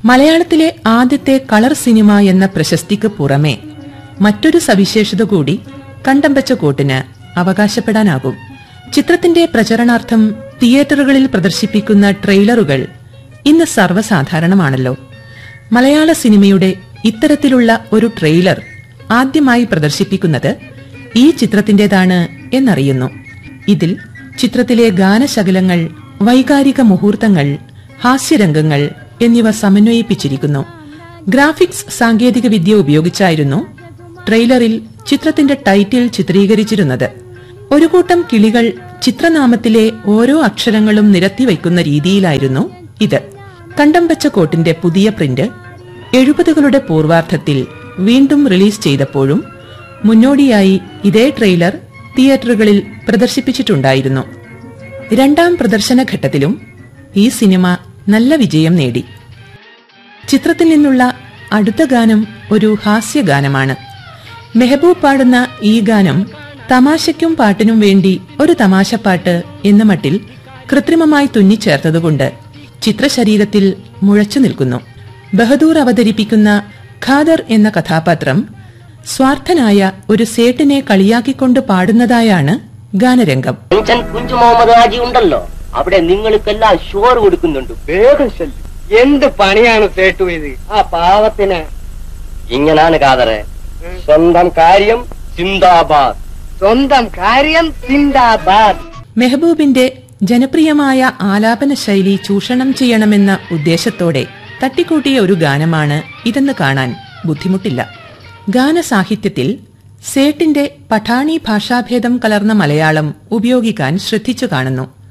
മലയാളത്തിലെ ആദ്യത്തെ colour cinema എന്ന പ്രശസ്തിക്ക് പുറമെ മറ്റൊരു സവിശേഷത കൂടി കണ്ടമ്പച്ച കോട്ടിന് അവകാശപ്പെടാനാകും ചിത്രത്തിന്റെ പ്രചരണാർത്ഥം തിയേറ്ററുകളിൽ പ്രദർശിപ്പിക്കുന്ന ട്രെയിലറുകൾ ഇന്ന് സർവ്വസാധാരണമാണല്ലോ മലയാള സിനിമയുടെ ഇത്തരത്തിലുള്ള ഒരു ട്രെയിലർ ആദ്യമായി പ്രദർശിപ്പിക്കുന്നത് ഈ ചിത്രത്തിന്റേതാണ് എന്നറിയുന്നു ഇതിൽ ചിത്രത്തിലെ ഗാനശകലങ്ങൾ വൈകാരിക മുഹൂർത്തങ്ങൾ ഹാസ്യരംഗങ്ങൾ എന്നിവ സമന്വയിപ്പിച്ചിരിക്കുന്നു ഗ്രാഫിക്സ് സാങ്കേതിക വിദ്യ ഉപയോഗിച്ചായിരുന്നു ട്രെയിലറിൽ ചിത്രത്തിന്റെ ടൈറ്റിൽ ചിത്രീകരിച്ചിരുന്നത് ഒരു കൂട്ടം കിളികൾ ചിത്രനാമത്തിലെ ഓരോ അക്ഷരങ്ങളും നിരത്തിവയ്ക്കുന്ന രീതിയിലായിരുന്നു ഇത് കണ്ടംപച്ച കോട്ടിന്റെ പുതിയ പ്രിന്റ് എഴുപതുകളുടെ പൂർവാർദ്ധത്തിൽ വീണ്ടും റിലീസ് ചെയ്തപ്പോഴും മുന്നോടിയായി ഇതേ ട്രെയിലർ തിയേറ്ററുകളിൽ പ്രദർശിപ്പിച്ചിട്ടുണ്ടായിരുന്നു രണ്ടാം പ്രദർശന ഘട്ടത്തിലും ഈ സിനിമ നല്ല വിജയം നേടി ചിത്രത്തിൽ നിന്നുള്ള അടുത്ത ഗാനം ഒരു ഹാസ്യഗാനമാണ് മെഹബൂബ് പാടുന്ന ഈ ഗാനം തമാശയ്ക്കും പാട്ടിനും വേണ്ടി ഒരു തമാശപ്പാട്ട് എന്ന മട്ടിൽ കൃത്രിമമായി തുന്നിച്ചേർത്തതുകൊണ്ട് ചിത്രശരീരത്തിൽ മുഴച്ചു നിൽക്കുന്നു ബഹദൂർ അവതരിപ്പിക്കുന്ന ഖാദർ എന്ന കഥാപാത്രം സ്വാർത്ഥനായ ഒരു സേട്ടിനെ കളിയാക്കിക്കൊണ്ട് പാടുന്നതായാണ് ഗാനരംഗം ടെൻഷൻ കുഞ്ചു മുഹമ്മദ് ഹാജി ഉണ്ടല്ലോ അവിടെ നിങ്ങൾക്കെല്ലാം ഷോർ കൊടുക്കുന്നുണ്ട് വേഗം ശല്യം എന്ത് പണിയാണ് സേട്ടു ഇത് ആ പാവത്തിന് ഇങ്ങനാണ് കാതറെ സ്വന്തം കാര്യം സിന്ദാബാദ് സ്വന്തം കാര്യം സിന്ദാബാദ് മെഹബൂബിന്റെ ജനപ്രിയമായ ആലാപന ശൈലി ചൂഷണം ചെയ്യണമെന്ന ഉദ്ദേശത്തോടെ തട്ടിക്കൂട്ടിയ ഒരു ഗാനമാണ് ഇതെന്ന് കാണാൻ ബുദ്ധിമുട്ടില്ല ഗാനസാഹിത്യത്തിൽ സേട്ടിന്റെ പഠാണി ഭാഷാഭേദം കലർന്ന മലയാളം ഉപയോഗിക്കാൻ ശ്രദ്ധിച്ചു കാണുന്നു